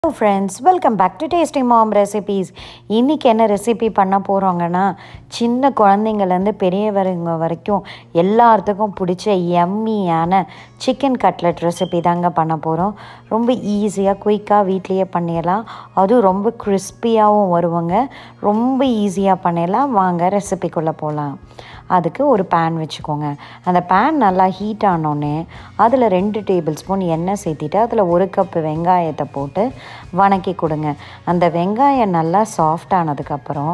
hello friends welcome back to tasty mom recipes இன்றைக்கி என்ன recipe பண்ண போகிறோங்கன்னா சின்ன குழந்தைங்கள்லேருந்து பெரியவங்க வரைக்கும் எல்லாத்துக்கும் பிடிச்ச எம்மியான சிக்கன் கட்லட் ரெசிபி தாங்க பண்ண போகிறோம் ரொம்ப ஈஸியாக குயிக்காக வீட்லேயே பண்ணிடலாம் அதுவும் ரொம்ப கிறிஸ்பியாகவும் வருவாங்க ரொம்ப ஈஸியாக பண்ணிடலாம் வாங்க ரெசிபிக்குள்ளே போகலாம் அதுக்கு ஒரு பேன் வச்சுக்கோங்க அந்த பேன் நல்லா ஹீட் ஆனோடனே அதில் ரெண்டு டேபிள் ஸ்பூன் எண்ணெய் சேர்த்திட்டு அதில் ஒரு கப்பு வெங்காயத்தை போட்டு வணக்கி கொடுங்க அந்த வெங்காயம் நல்லா சாஃப்ட் ஆனதுக்கப்புறம்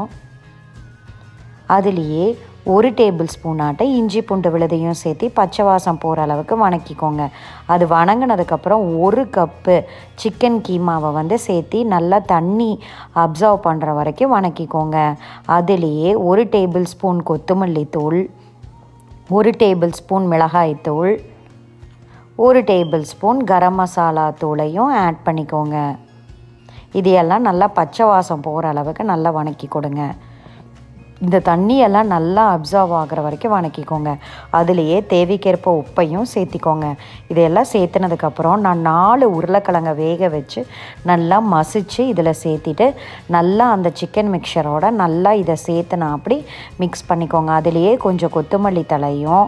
அதுலேயே ஒரு டேபிள் ஸ்பூன் ஆட்ட இஞ்சி பூண்டு விழுதையும் சேர்த்து பச்சை வாசம் போகிற அளவுக்கு வணக்கிக்கோங்க அது வணங்கினதுக்கப்புறம் ஒரு கப்பு சிக்கன் கீமாவை வந்து சேர்த்து நல்லா தண்ணி அப்சர்வ் பண்ணுற வரைக்கும் வணக்கிக்கோங்க அதுலேயே ஒரு டேபிள் ஸ்பூன் கொத்தமல்லி தூள் ஒரு டேபிள் ஸ்பூன் மிளகாய்த்தூள் ஒரு டேபிள் ஸ்பூன் கரம் மசாலா தூளையும் ஆட் பண்ணிக்கோங்க இதையெல்லாம் நல்லா பச்சை வாசம் போகிற அளவுக்கு நல்லா வணக்கி கொடுங்க இந்த தண்ணியெல்லாம் நல்லா அப்சர்வ் ஆகிற வரைக்கும் வணக்கிக்கோங்க அதுலேயே தேவைக்கேற்ப உப்பையும் சேர்த்திக்கோங்க இதையெல்லாம் சேர்த்துனதுக்கப்புறம் நான் நாலு உருளைக்கிழங்க வேக வச்சு நல்லா மசிச்சு இதில் சேர்த்திட்டு நல்லா அந்த சிக்கன் மிக்சரோட நல்லா இதை சேர்த்துனா அப்படி மிக்ஸ் பண்ணிக்கோங்க அதுலேயே கொஞ்சம் கொத்தமல்லி தலையும்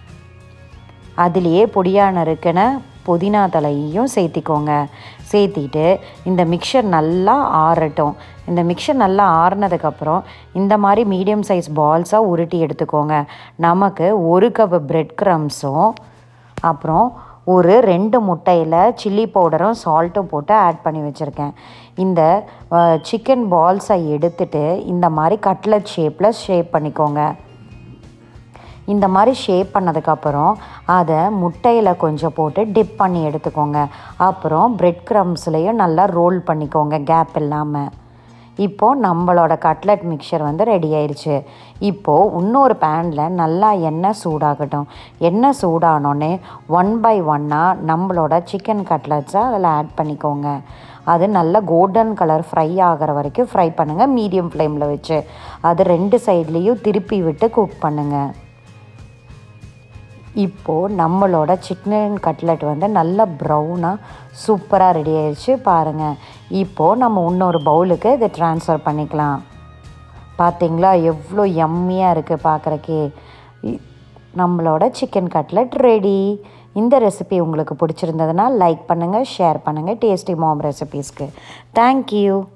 அதுலேயே பொடியாக நறுக்கின புதினா தலையையும் சேர்த்திக்கோங்க சேர்த்திட்டு இந்த மிக்சர் நல்லா ஆறட்டும் இந்த மிக்சர் நல்லா ஆறுனதுக்கப்புறம் இந்த மாதிரி மீடியம் சைஸ் பால்ஸாக உருட்டி எடுத்துக்கோங்க நமக்கு ஒரு கப் பிரெட் க்ரம்ஸும் அப்புறம் ஒரு ரெண்டு முட்டையில் சில்லி பவுடரும் சால்ட்டும் போட்டு ஆட் பண்ணி வச்சுருக்கேன் இந்த சிக்கன் பால்ஸை எடுத்துட்டு இந்த மாதிரி கட்லட் ஷேப்பில் ஷேப் பண்ணிக்கோங்க இந்த மாதிரி ஷேப் பண்ணதுக்கப்புறம் அதை முட்டையில் கொஞ்சம் போட்டு டிப் பண்ணி எடுத்துக்கோங்க அப்புறம் பிரெட் க்ரம்ஸ்லேயும் நல்லா ரோல் பண்ணிக்கோங்க கேப் இல்லாமல் இப்போது நம்மளோட கட்லட் மிக்சர் வந்து ரெடி ஆயிடுச்சு இப்போது இன்னொரு பேனில் நல்லா எண்ணெய் சூடாகட்டும் எண்ணெய் சூடானோடனே ஒன் பை ஒன்னாக நம்மளோட சிக்கன் கட்லட்ஸை அதில் ஆட் பண்ணிக்கோங்க அது நல்லா கோல்டன் கலர் ஃப்ரை ஆகிற வரைக்கும் ஃப்ரை பண்ணுங்கள் மீடியம் ஃப்ளேமில் வச்சு அது ரெண்டு சைட்லேயும் திருப்பி விட்டு குக் பண்ணுங்கள் இப்போது நம்மளோட சிக்கன் கட்லெட் வந்து நல்ல ப்ரௌனாக சூப்பராக ரெடி ஆயிடுச்சு பாருங்கள் இப்போது நம்ம இன்னொரு பவுலுக்கு இதை ட்ரான்ஸ்ஃபர் பண்ணிக்கலாம் பார்த்தீங்களா எவ்வளோ எம்மியாக இருக்குது பார்க்குறக்கே நம்மளோட சிக்கன் கட்லெட் ரெடி இந்த ரெசிபி உங்களுக்கு பிடிச்சிருந்ததுன்னா லைக் பண்ணுங்கள் ஷேர் பண்ணுங்கள் டேஸ்டி மாம் ரெசிபீஸ்க்கு தேங்க்யூ